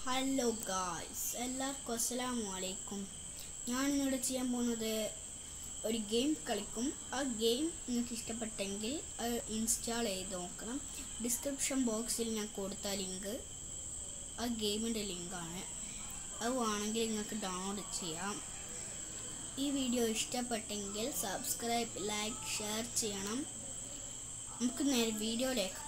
Hello guys എല്ലാവർക്കും അസ്സലാമു അലൈക്കും ഞാൻ ഇന്നിവിടെ ചെയ്യാൻ പോകുന്നത് ഒരു ഗെയിം കളിക്കും ആ ഗെയിം നിങ്ങൾക്ക് ഇഷ്ടപ്പെട്ടെങ്കിൽ അത് ഇൻസ്റ്റാൾ ചെയ്ത് നോക്കണം ഡിസ്ക്രിപ്ഷൻ ബോക്സിൽ ഞാൻ കൊടുത്ത ലിങ്ക് ആ ഗെയിമിൻ്റെ ലിങ്കാണ് അത് വേണമെങ്കിൽ നിങ്ങൾക്ക് ഡൗൺലോഡ് ചെയ്യാം ഈ വീഡിയോ ഇഷ്ടപ്പെട്ടെങ്കിൽ സബ്സ്ക്രൈബ് ലൈക്ക് ഷെയർ ചെയ്യണം നമുക്ക് നേരെ വീഡിയോയിലേക്ക്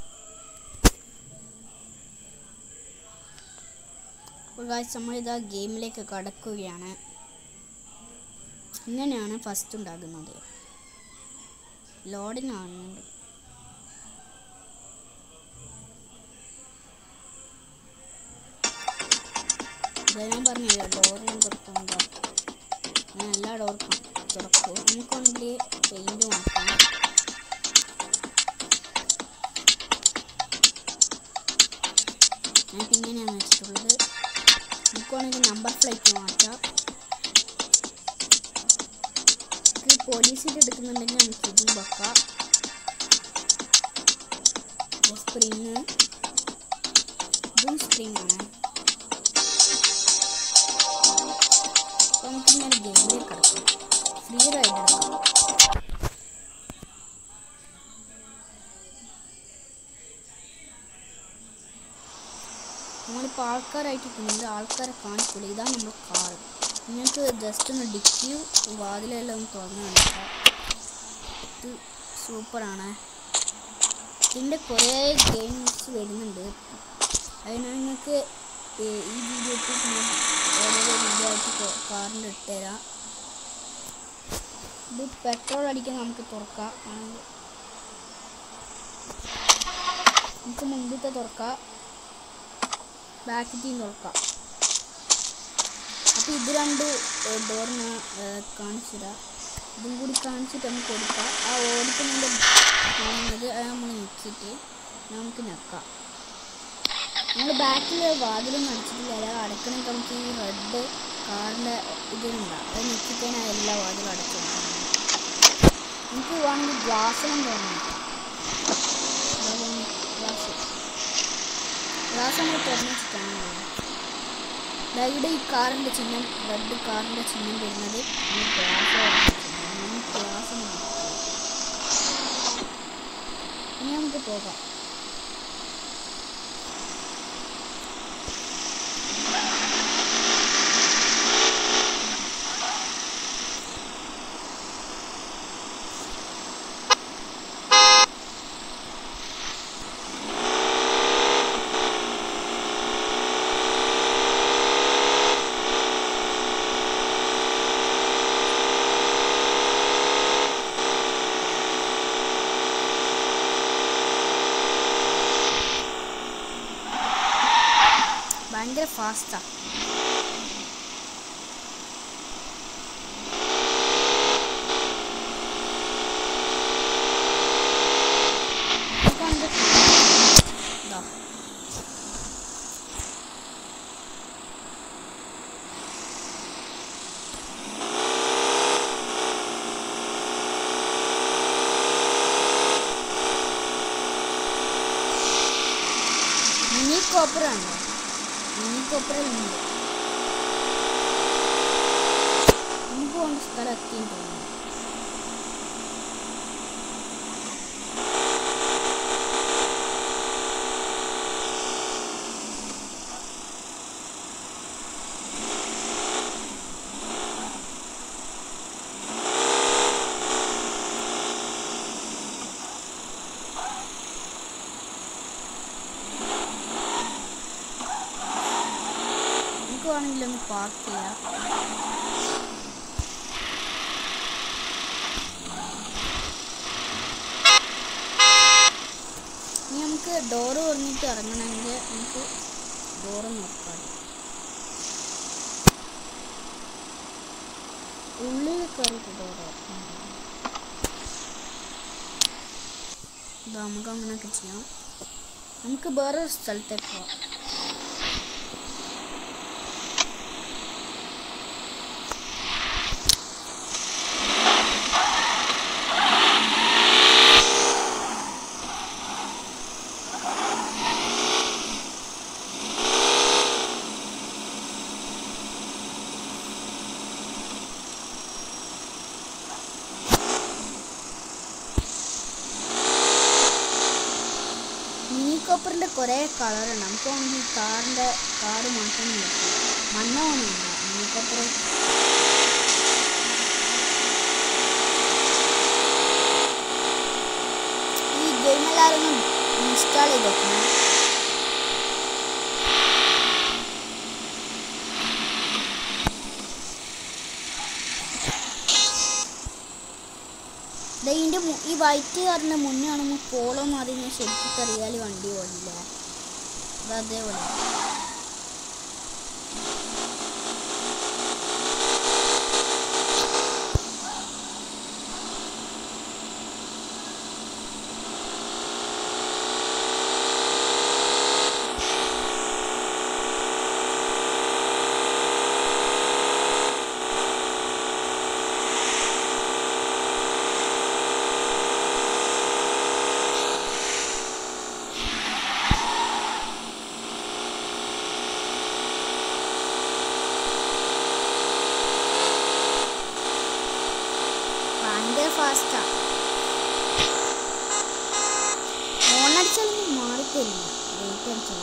ഗായ്സ് നമ്മളിതാ ഗെയിമിലേക്ക് കടക്കുകയാണ് ഇങ്ങനെയാണ് ഫസ്റ്റ് ഉണ്ടാകുന്നത് ലോഡിങ് ആകുന്നുണ്ട് ഇതാ ഞാൻ പറഞ്ഞില്ല ഡോറിനും തുറക്കുമ്പോൾ ഞാൻ എല്ലാ ഡോർക്കും തുറക്കും നമുക്കാണെങ്കിൽ പെയിൻറ് മാറ്റാം ഞാൻ ഇങ്ങനെയാണ് വെച്ചിട്ടുള്ളത് നമുക്കാണെങ്കിൽ നമ്പർ പ്ലേറ്റ് മാറ്റാം ഇത് പോലീസിൻ്റെ എടുക്കുന്നുണ്ടെങ്കിൽ നമുക്ക് ഇതും വെക്കാം സ്പ്രിങ് ഇതും സ്പ്രിങ് ആണ് അപ്പോൾ നമുക്കിങ്ങനെ ഗെയിമിലേക്ക് കിടക്കാം ഫ്രീ റൈഡ് എടുക്കാം നമ്മളിപ്പോൾ ആൾക്കാരായിട്ട് ഇരിക്കുന്നുണ്ട് ആൾക്കാരെ കാണിക്കില്ല ഇതാണ് നമ്മൾ കാർ നിങ്ങൾക്ക് ജസ്റ്റ് ഒന്ന് ഡിക്കി വാതിലെല്ലാം ഒന്ന് തുറന്ന് കാണിക്കാം ഇത് സൂപ്പറാണ് ഇതിൻ്റെ കുറേ ഗെയിംസ് വരുന്നുണ്ട് അതിന് നിങ്ങൾക്ക് ഈ വീഡിയോക്ക് ഓരോ വീഡിയോ ആയിട്ട് കാറിൻ്റെ ഇട്ടുതരാം ഇത് പെട്രോൾ അടിക്കാൻ നമുക്ക് തുറക്കാം ആണെങ്കിൽ നമുക്ക് മുമ്പത്തെ തുറക്കാം ബാക്ക് ടീം തുറക്കാം അപ്പോൾ ഇത് രണ്ട് ഡോറിന് കാണിച്ചിടാം ഇതും കൂടി കാണിച്ചിട്ട് നമുക്ക് കൊടുക്കാം ആ ഓടിക്കുന്നതിൻ്റെ കാണുന്നത് അത് നമ്മൾ ഞെക്കിയിട്ട് നമുക്ക് ഞെക്കാം നമ്മൾ ബാക്കിൽ വാതിലൊന്നും അടിച്ചിട്ടില്ല അല്ല അടക്കണമെങ്കിൽ നമുക്ക് ഈ റെഡ് കാറിൻ്റെ ഇതിലുണ്ടാവും അത് ഞെക്കിക്കഴിഞ്ഞാൽ എല്ലാ വാതിലും അടച്ചു നമുക്ക് വേണമെങ്കിൽ ഗ്ലാസ്സിലും തോന്നണം ഗ്ലാസ് ഗ്ലാസ് നമ്മൾ തുറന്നു വെച്ചിട്ടാണ് ഇവിടെ ഈ കാറിൻ്റെ ചിഹ്നം റെഡ് കാറിൻ്റെ ചിഹ്നം വരുന്നത് ഈ ഗ്ലാസ് ഗ്ലാസ് ഇനി നമുക്ക് പോകാം ഭയങ്കര ഫാസ്റ്റാ മിനി കോപ്പറാണോ മിനി കോപ്പറുണ്ട് നമുക്ക് പോകേണ്ട സ്ഥലം എത്തിയും തോന്നുന്നു നമുക്ക് വേണമെങ്കിൽ ഒന്ന് പാർക്ക് ചെയ്യാം ഇനി നമുക്ക് ഡോറ് തുറന്നിട്ട് ഇറങ്ങണമെങ്കിൽ നമുക്ക് ഡോറ് നോക്കാം ഉള്ളിൽ കയറിയിട്ട് ഡോറ് ഇതാ നമുക്ക് അങ്ങനെയൊക്കെ ചെയ്യാം നമുക്ക് വേറൊരു സ്ഥലത്തേക്ക് പോവാം കുറേ കളറുണ്ട് നമുക്ക് വേണമെങ്കിൽ കാറിൻ്റെ കാറ് മാറ്റാൻ പറ്റും മണ്ണ ഒന്നുമില്ല നമുക്കത്ര ഈ ഗെയിം എല്ലാവരും ഒന്ന് ഇൻസ്റ്റാൾ ചെയ്ത് നോക്കണം ദേ ഇതിൻ്റെ മു- ഈ വൈറ്റ് കാറിൻ്റെ മുന്നേ കാണുമ്പോൾ പോളോ മാറി ഞാൻ ശരിക്കും കറിയാൽ വണ്ടി ഓടില്ല അത് അതേപോലെ ഭയങ്കര ഫാസ്റ്റാ ഓണടിച്ചാലൊന്നും മാറിത്തരില്ല ലേറ്റ് അടിച്ചാൽ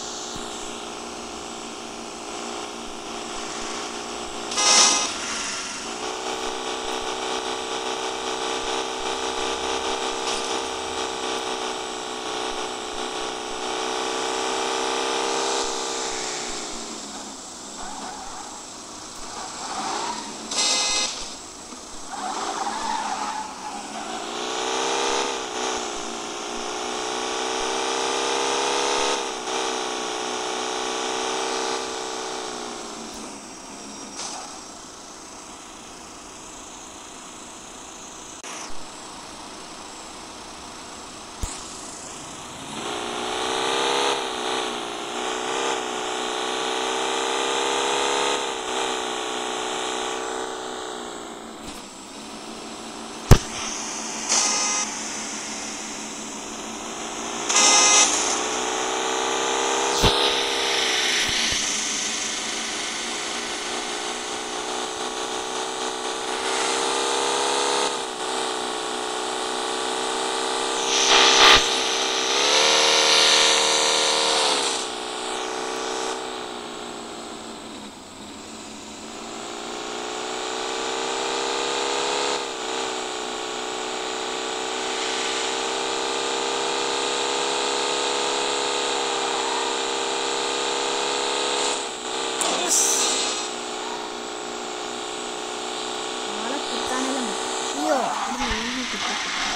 ആളെ കിട്ടാനെല്ലാം പറ്റും. അയ്യോ ഇത് മൂന്ന് കിട്ടി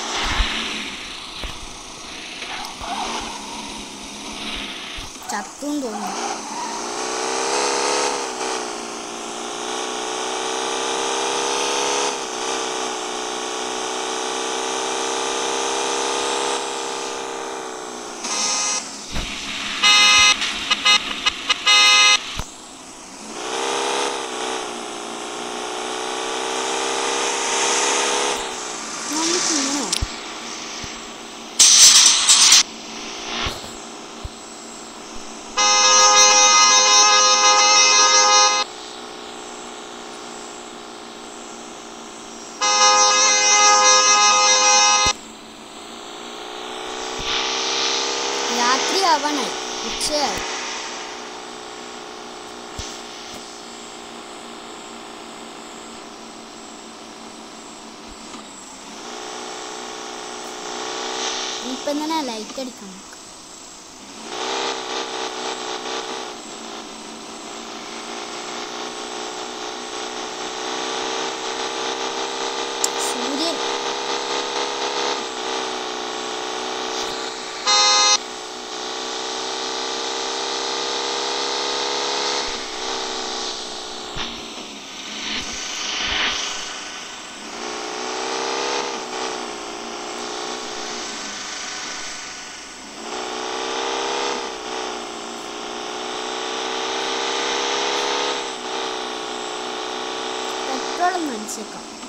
ചത്തും തോന്നുന്നു നമുക്ക് ഇങ്ങനെ രാത്രി ആവാനായി ഉച്ചയായി ഇപ്പം തന്നെ ലൈറ്റ് അടിക്കണം സൂര്യൻ പെട്രോൾ ഒന്ന് അടിച്ചേക്കാം